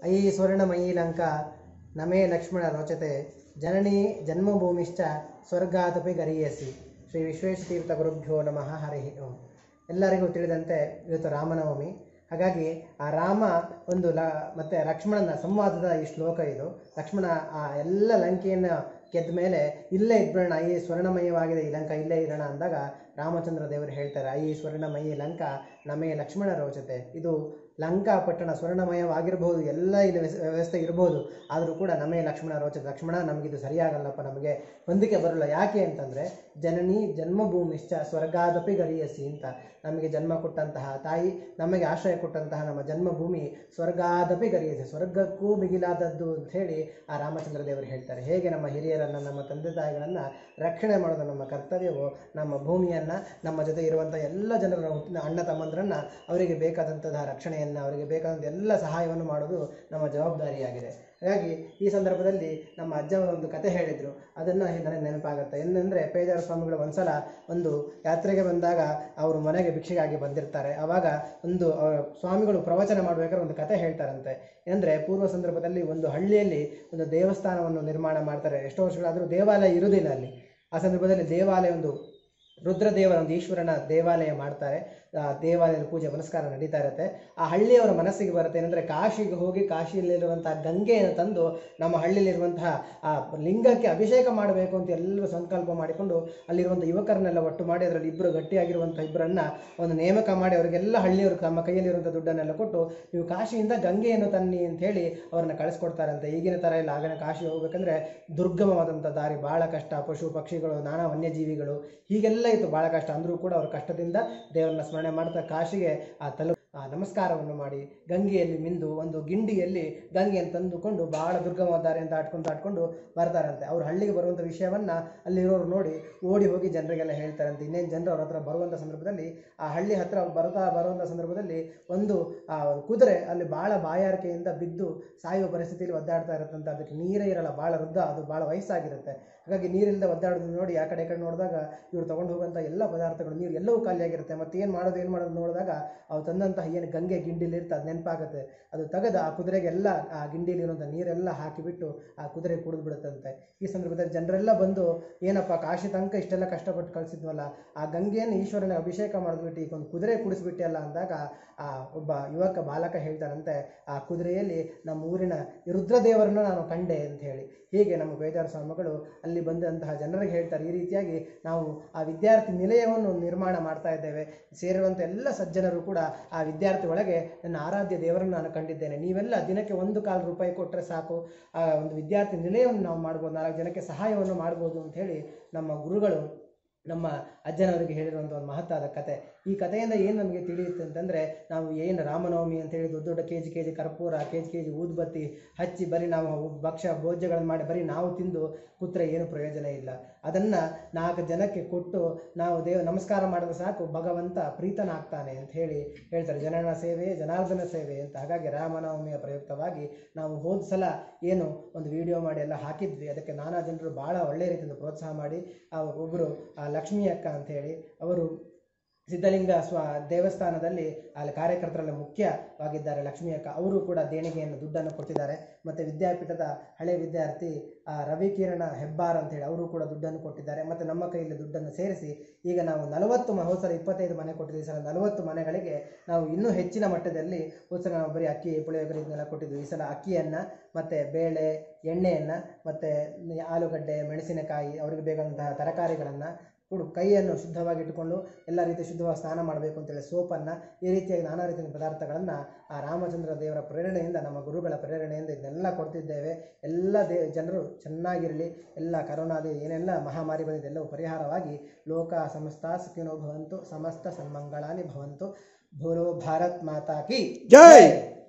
ಅಯಿ ಸ್ವರ್ಣಮಯೀ ಲಂಕಾ ನಮೇ ಲಕ್ಷ್ಮಣ ರೋಚತೆ ಜನನಿ ಜನ್ಮಭೂಮಿಶ್ಚ ಸ್ವರ್ಗಾದಪಿ ಗರೀಯಸಿ ಶ್ರೀ ವಿಶ್ವೇಶತೀರ್ಥ ಗುರುಭ್ಯೋ ನಮಃ ಹರಿ ಓಂ ಎಲ್ಲರಿಗೂ ತಿಳಿದಂತೆ ಇವತ್ತು ರಾಮನವಮಿ ಹಾಗಾಗಿ ಆ ರಾಮ ಒಂದು ಲ ಮತ್ತು ಲಕ್ಷ್ಮಣನ ಸಂವಾದದ ಈ ಶ್ಲೋಕ ಇದು ಲಕ್ಷ್ಮಣ ಆ ಎಲ್ಲ ಲಂಕೆಯನ್ನು ಗೆದ್ದ ಮೇಲೆ ಇಲ್ಲೇ ಇದ್ಬಿಡೋಣ ಈ ಸ್ವರ್ಣಮಯವಾಗಿದೆ ಈ ಲಂಕಾ ಇಲ್ಲೇ ಇರೋಣ ಅಂದಾಗ ರಾಮಚಂದ್ರ ದೇವರು ಹೇಳ್ತಾರೆ ಐ ಸ್ವರ್ಣಮಯಿ ಲಂಕಾ ನಮೇ ಲಕ್ಷ್ಮಣ ರೋಚತೆ ಇದು ಲಂಕಾ ಪಟ್ಟಣ ಸ್ವರ್ಣಮಯವಾಗಿರ್ಬೋದು ಎಲ್ಲ ಇಲ್ಲಿ ವ್ಯಸ್- ವ್ಯವಸ್ಥೆ ಇರ್ಬೋದು ಆದರೂ ಕೂಡ ನಮೇ ಲಕ್ಷ್ಮಣ ರೋಚತೆ ಲಕ್ಷ್ಮಣ ನಮಗಿದು ಸರಿಯಾಗಲ್ಲಪ್ಪ ನಮಗೆ ಹೊಂದಿಕೆ ಬರಲ್ಲ ಯಾಕೆ ಅಂತಂದರೆ ಜನನಿ ಜನ್ಮಭೂಮಿಶ್ಚ ಸ್ವರ್ಗಾದಪಿ ಗರಿಯಸಿ ಅಂತ ನಮಗೆ ಜನ್ಮ ಕೊಟ್ಟಂತಹ ತಾಯಿ ನಮಗೆ ಆಶ್ರಯ ಕೊಟ್ಟಂತಹ ನಮ್ಮ ಜನ್ಮಭೂಮಿ ಸ್ವರ್ಗಾದಪಿ ಗರಿಯಸಿ ಸ್ವರ್ಗಕ್ಕೂ ಮಿಗಿಲಾದದ್ದು ಅಂತ ಹೇಳಿ ಆ ರಾಮಚಂದ್ರ ದೇವರು ಹೇಳ್ತಾರೆ ಹೇಗೆ ನಮ್ಮ ಹಿರಿಯರನ್ನು ನಮ್ಮ ತಂದೆ ತಾಯಿಗಳನ್ನು ರಕ್ಷಣೆ ಮಾಡೋದು ನಮ್ಮ ಕರ್ತವ್ಯವೋ ನಮ್ಮ ಭೂಮಿಯನ್ನು ನಮ್ಮ ಜೊತೆ ಇರುವಂಥ ಎಲ್ಲ ಜನರ ಹುಟ್ಟಿನ ಅಣ್ಣ ತಮ್ಮಂದರನ್ನು ಅವರಿಗೆ ಬೇಕಾದಂತಹ ರಕ್ಷಣೆಯನ್ನು ಅವರಿಗೆ ಬೇಕಾದಂಥ ಎಲ್ಲ ಸಹಾಯವನ್ನು ಮಾಡೋದು ನಮ್ಮ ಜವಾಬ್ದಾರಿಯಾಗಿದೆ ಹಾಗಾಗಿ ಈ ಸಂದರ್ಭದಲ್ಲಿ ನಮ್ಮ ಅಜ್ಜವರು ಒಂದು ಕತೆ ಹೇಳಿದರು ಅದನ್ನು ನನಗೆ ನೆನಪಾಗುತ್ತೆ ಏನಂದರೆ ಪೇಜಾರ ಸ್ವಾಮಿಗಳು ಒಂದ್ಸಲ ಒಂದು ಯಾತ್ರೆಗೆ ಬಂದಾಗ ಅವರು ಮನೆಗೆ ಭಿಕ್ಷೆಗಾಗಿ ಬಂದಿರ್ತಾರೆ ಆವಾಗ ಒಂದು ಅವರ ಸ್ವಾಮಿಗಳು ಪ್ರವಚನ ಮಾಡಬೇಕಾದ್ರೆ ಒಂದು ಕತೆ ಹೇಳ್ತಾರಂತೆ ಏನಂದರೆ ಪೂರ್ವ ಸಂದರ್ಭದಲ್ಲಿ ಒಂದು ಹಳ್ಳಿಯಲ್ಲಿ ಒಂದು ದೇವಸ್ಥಾನವನ್ನು ನಿರ್ಮಾಣ ಮಾಡ್ತಾರೆ ಎಷ್ಟೋ ವರ್ಷಗಳಾದರೂ ದೇವಾಲಯ ಇರುವುದಿಲ್ಲ ಅಲ್ಲಿ ಆ ಸಂದರ್ಭದಲ್ಲಿ ದೇವಾಲಯ ಒಂದು ರುದ್ರದೇವರ ಒಂದು ಈಶ್ವರನ ದೇವಾಲಯ ಮಾಡ್ತಾರೆ ಆ ದೇವಾಲಯದ ಪೂಜೆ ಪುನಸ್ಕಾರ ನಡೀತಾ ಇರುತ್ತೆ ಆ ಹಳ್ಳಿಯವರ ಮನಸ್ಸಿಗೆ ಬರುತ್ತೆ ಏನಂದರೆ ಕಾಶಿಗೆ ಹೋಗಿ ಕಾಶಿಯಲ್ಲಿರುವಂತಹ ಗಂಗೆಯನ್ನು ತಂದು ನಮ್ಮ ಹಳ್ಳಿಯಲ್ಲಿರುವಂತಹ ಆ ಲಿಂಗಕ್ಕೆ ಅಭಿಷೇಕ ಮಾಡಬೇಕು ಅಂತ ಎಲ್ಲರೂ ಸಂಕಲ್ಪ ಮಾಡಿಕೊಂಡು ಅಲ್ಲಿರುವಂಥ ಯುವಕರನ್ನೆಲ್ಲ ಒಟ್ಟು ಮಾಡಿ ಅದರಲ್ಲಿ ಇಬ್ಬರು ಗಟ್ಟಿಯಾಗಿರುವಂಥ ಇಬ್ಬರನ್ನ ಒಂದು ನೇಮಕ ಮಾಡಿ ಅವರಿಗೆಲ್ಲ ಹಳ್ಳಿಯವರು ತಮ್ಮ ಕೈಯಲ್ಲಿರುವಂಥ ದುಡ್ಡನ್ನೆಲ್ಲ ಕೊಟ್ಟು ನೀವು ಕಾಶಿಯಿಂದ ಗಂಗೆಯನ್ನು ತನ್ನಿ ಅಂತ ಹೇಳಿ ಅವ್ರನ್ನ ಕಳಿಸ್ಕೊಡ್ತಾರಂತೆ ಈಗಿನ ಥರ ಇಲ್ಲ ಆಗಿನ ಕಾಶಿ ಹೋಗ್ಬೇಕಂದ್ರೆ ದುರ್ಗಮವಾದಂಥ ದಾರಿ ಭಾಳ ಕಷ್ಟ ಪಶು ಪಕ್ಷಿಗಳು ನಾನಾ ವನ್ಯಜೀವಿಗಳು ಹೀಗೆಲ್ಲ ಇತ್ತು ಭಾಳ ಕಷ್ಟ ಅಂದರೂ ಕೂಡ ಅವ್ರ ಕಷ್ಟದಿಂದ ದೇವರನ್ನ ಸ್ಮರಣೆ ಮಾಡ್ತಾ ಕಾಶಿಗೆ ಆ ತಲು ಆ ನಮಸ್ಕಾರವನ್ನು ಮಾಡಿ ಗಂಗೆಯಲ್ಲಿ ಮಿಂದು ಒಂದು ಗಿಂಡಿಯಲ್ಲಿ ಗಂಗೆಯನ್ನು ತಂದುಕೊಂಡು ಬಹಳ ದುರ್ಗಮವಾದ ದಾರಿ ಅಂತ ಆಡ್ಕೊಂಡು ಆಡ್ಕೊಂಡು ಬರ್ತಾರಂತೆ ಅವ್ರ ಹಳ್ಳಿಗೆ ಬರುವಂಥ ವಿಷಯವನ್ನ ಅಲ್ಲಿರೋರು ನೋಡಿ ಓಡಿ ಹೋಗಿ ಜನರಿಗೆಲ್ಲ ಹೇಳ್ತಾರಂತೆ ಇನ್ನೇನು ಜನರು ಅವ್ರ ಹತ್ರ ಬರುವಂಥ ಸಂದರ್ಭದಲ್ಲಿ ಆ ಹಳ್ಳಿ ಹತ್ರ ಬರ್ತಾ ಬರುವಂಥ ಸಂದರ್ಭದಲ್ಲಿ ಒಂದು ಆ ಕುದುರೆ ಅಲ್ಲಿ ಭಾಳ ಬಾಯಾರಿಕೆಯಿಂದ ಬಿದ್ದು ಸಾಯುವ ಪರಿಸ್ಥಿತಿಯಲ್ಲಿ ಒದ್ದಾಡ್ತಾ ಇರುತ್ತಂತೆ ಅದಕ್ಕೆ ನೀರೇ ಇರಲ್ಲ ಭಾಳ ವೃದ್ಧ ಅದು ಭಾಳ ವಯಸ್ಸಾಗಿರುತ್ತೆ ಹಾಗಾಗಿ ನೀರಿಲ್ಲದೆ ಒದ್ದಾಡೋದು ನೋಡಿ ಆ ಕಡೆ ಈ ಕಡೆ ನೋಡಿದಾಗ ಇವ್ರು ತೊಗೊಂಡು ಹೋಗುವಂಥ ಎಲ್ಲ ಪದಾರ್ಥಗಳು ನೀರು ಎಲ್ಲವೂ ಖಾಲಿಯಾಗಿರುತ್ತೆ ಮತ್ತೆ ಏನು ಮಾಡೋದು ಏನು ಮಾಡೋದು ನೋಡಿದಾಗ ಅವು ತಂದಂತಹ ಏನು ಗಂಗೆ ಗಿಂಡಿಲಿ ಇರುತ್ತೆ ಅದು ನೆನಪಾಗುತ್ತೆ ಅದು ತೆಗೆದು ಆ ಕುದುರೆಗೆಲ್ಲ ಆ ಗಿಂಡಿಲಿರುವಂಥ ನೀರೆಲ್ಲ ಹಾಕಿಬಿಟ್ಟು ಆ ಕುದುರೆ ಕುಡಿದು ಬಿಡುತ್ತಂತೆ ಈ ಸಂದರ್ಭದಲ್ಲಿ ಜನರೆಲ್ಲ ಬಂದು ಏನಪ್ಪ ಕಾಶಿ ತನಕ ಇಷ್ಟೆಲ್ಲ ಕಷ್ಟಪಟ್ಟು ಕಳಿಸಿದ್ವಲ್ಲ ಆ ಗಂಗೆಯನ್ನು ಈಶ್ವರನ ಅಭಿಷೇಕ ಮಾಡಿದ್ಬಿಟ್ಟು ಈಗ ಒಂದು ಕುದುರೆ ಕುಡಿಸ್ಬಿಟ್ಟೆಲ್ಲ ಅಂದಾಗ ಆ ಒಬ್ಬ ಯುವಕ ಬಾಲಕ ಹೇಳ್ತಾರಂತೆ ಆ ಕುದುರೆಯಲ್ಲಿ ನಮ್ಮ ಊರಿನ ಈ ರುದ್ರದೇವರನ್ನು ನಾನು ಕಂಡೆ ಅಂತ ಹೇಳಿ ಹೀಗೆ ನಮ್ಮ ಬೇಜಾರು ಸ್ವಾಮಿಗಳು ಅಲ್ಲಿ ಬಂದಂತಹ ಜನರಿಗೆ ಹೇಳ್ತಾರೆ ಈ ರೀತಿಯಾಗಿ ನಾವು ಆ ವಿದ್ಯಾರ್ಥಿ ನಿಲಯವನ್ನು ನಿರ್ಮಾಣ ಮಾಡ್ತಾ ಇದ್ದೇವೆ ಸೇರಿರುವಂಥ ಎಲ್ಲ ಸಜ್ಜನರು ಕೂಡ ಆ ವಿದ್ಯಾರ್ಥಿ ಒಳಗೆ ನನ್ನ ಆರಾಧ್ಯ ದೇವರನ್ನು ನಾನು ಕಂಡಿದ್ದೇನೆ ನೀವೆಲ್ಲ ದಿನಕ್ಕೆ ಒಂದು ಕಾಲು ರೂಪಾಯಿ ಕೊಟ್ಟರೆ ಸಾಕು ಆ ಒಂದು ವಿದ್ಯಾರ್ಥಿ ನಿಲಯವನ್ನು ನಾವು ಮಾಡ್ಬೋದು ನಾಲ್ಕು ಜನಕ್ಕೆ ಸಹಾಯವನ್ನು ಮಾಡ್ಬೋದು ಅಂತ ಹೇಳಿ ನಮ್ಮ ಗುರುಗಳು ನಮ್ಮ ಅಜ್ಜನವರಿಗೆ ಹೇಳಿರುವಂಥ ಒಂದು ಮಹತ್ತಾದ ಕತೆ ಈ ಕಥೆಯಿಂದ ಏನು ನಮಗೆ ತಿಳಿಯುತ್ತೆ ಅಂತಂದರೆ ನಾವು ಏನು ರಾಮನವಮಿ ಅಂತ ಹೇಳಿ ದೊಡ್ಡ ದೊಡ್ಡ ಕೆ ಜಿ ಕೆ ಜಿ ಕರ್ಪೂರ ಕೆ ಜಿ ಕೆ ಜಿ ಊದುಬತ್ತಿ ಹಚ್ಚಿ ಬರೀ ನಾವು ಭಕ್ಷ್ಯ ಭೋಜ್ಯಗಳನ್ನು ಮಾಡಿ ಬರೀ ನಾವು ತಿಂದು ಕೂತ್ರೆ ಏನು ಪ್ರಯೋಜನ ಇಲ್ಲ ಅದನ್ನು ನಾಲ್ಕು ಜನಕ್ಕೆ ಕೊಟ್ಟು ನಾವು ದೇವ ನಮಸ್ಕಾರ ಮಾಡಿದ್ರೆ ಸಾಕು ಭಗವಂತ ಪ್ರೀತನಾಗ್ತಾನೆ ಅಂತ ಹೇಳಿ ಹೇಳ್ತಾರೆ ಜನನ ಸೇವೆ ಜನಾರ್ದನ ಸೇವೆ ಅಂತ ಹಾಗಾಗಿ ರಾಮನವಮಿಯ ಪ್ರಯುಕ್ತವಾಗಿ ನಾವು ಹೋದ ಸಲ ಏನು ಒಂದು ವಿಡಿಯೋ ಮಾಡಿ ಎಲ್ಲ ಹಾಕಿದ್ವಿ ಅದಕ್ಕೆ ನಾನಾ ಜನರು ಭಾಳ ಒಳ್ಳೆಯ ರೀತಿಯಿಂದ ಪ್ರೋತ್ಸಾಹ ಮಾಡಿ ಆ ಒಬ್ಬರು ಆ ಲಕ್ಷ್ಮೀ ಅಕ್ಕ ಅಂತ ಹೇಳಿ ಅವರು ಸಿದ್ಧಲಿಂಗ ಸ್ವ ದೇವಸ್ಥಾನದಲ್ಲಿ ಅಲ್ಲಿ ಕಾರ್ಯಕರ್ತರಲ್ಲಿ ಮುಖ್ಯವಾಗಿದ್ದಾರೆ ಲಕ್ಷ್ಮೀ ಅಕ್ಕ ಅವರು ಕೂಡ ದೇಣಿಗೆಯನ್ನು ದುಡ್ಡನ್ನು ಕೊಟ್ಟಿದ್ದಾರೆ ಮತ್ತು ವಿದ್ಯಾಪೀಠದ ಹಳೆ ವಿದ್ಯಾರ್ಥಿ ಆ, ರವಿಕಿರಣ ಹೆಬ್ಬಾರ್ ಅಂತ ಹೇಳಿ ಅವರು ಕೂಡ ದುಡ್ಡನ್ನು ಕೊಟ್ಟಿದ್ದಾರೆ ಮತ್ತು ನಮ್ಮ ಕೈಯಲ್ಲಿ ದುಡ್ಡನ್ನು ಸೇರಿಸಿ ಈಗ ನಾವು ನಲವತ್ತು ಮ ಹೋದ ಸಲ ಇಪ್ಪತ್ತೈದು ಮನೆ ಕೊಟ್ಟಿದ್ದೀವಿ ಈ ಸಲ ನಲವತ್ತು ಮನೆಗಳಿಗೆ ನಾವು ಇನ್ನೂ ಹೆಚ್ಚಿನ ಮಟ್ಟದಲ್ಲಿ ಹೋದ ಸಲ ನಾವು ಬರೀ ಅಕ್ಕಿ ಪುಳಿಯೋಗರೆ ಇದನ್ನೆಲ್ಲ ಕೊಟ್ಟಿದ್ವಿ ಈ ಸಲ ಅಕ್ಕಿಯನ್ನು ಮತ್ತು ಬೇಳೆ ಎಣ್ಣೆಯನ್ನು ಮತ್ತು ಆಲೂಗಡ್ಡೆ ಮೆಣಸಿನಕಾಯಿ ಅವರಿಗೆ ಬೇಕಾದಂತಹ ತರಕಾರಿಗಳನ್ನು ಕೊಡು ಕೈಯನ್ನು ಶುದ್ಧವಾಗಿ ಇಟ್ಟುಕೊಂಡು ಎಲ್ಲ ರೀತಿ ಶುದ್ಧವಾಗಿ ಸ್ನಾನ ಮಾಡಬೇಕು ಅಂತೇಳಿ ಸೋಪನ್ನು ಈ ರೀತಿಯಾಗಿ ನಾನಾ ರೀತಿಯ ಪದಾರ್ಥಗಳನ್ನು ಆ ರಾಮಚಂದ್ರ ದೇವರ ಪ್ರೇರಣೆಯಿಂದ ನಮ್ಮ ಗುರುಗಳ ಪ್ರೇರಣೆಯಿಂದ ಇದನ್ನೆಲ್ಲ ಕೊಡ್ತಿದ್ದೇವೆ ಎಲ್ಲ ದೇ ಜನರು ಚೆನ್ನಾಗಿರಲಿ ಎಲ್ಲ ಕರೋನಾದಿ ಏನೆಲ್ಲ ಮಹಾಮಾರಿ ಬಂದಿದೆ ಎಲ್ಲವೂ ಪರಿಹಾರವಾಗಿ ಲೋಕ ಸಮಸ್ತ ಸುಖಿನೋ ಭವಂತು ಸಮಸ್ತ ಸನ್ಮಂಗಳಾನಿ ಭವಂತು ಭೂಲೋ ಭಾರತ್ ಮಾತಾ ಕಿ ಜೈ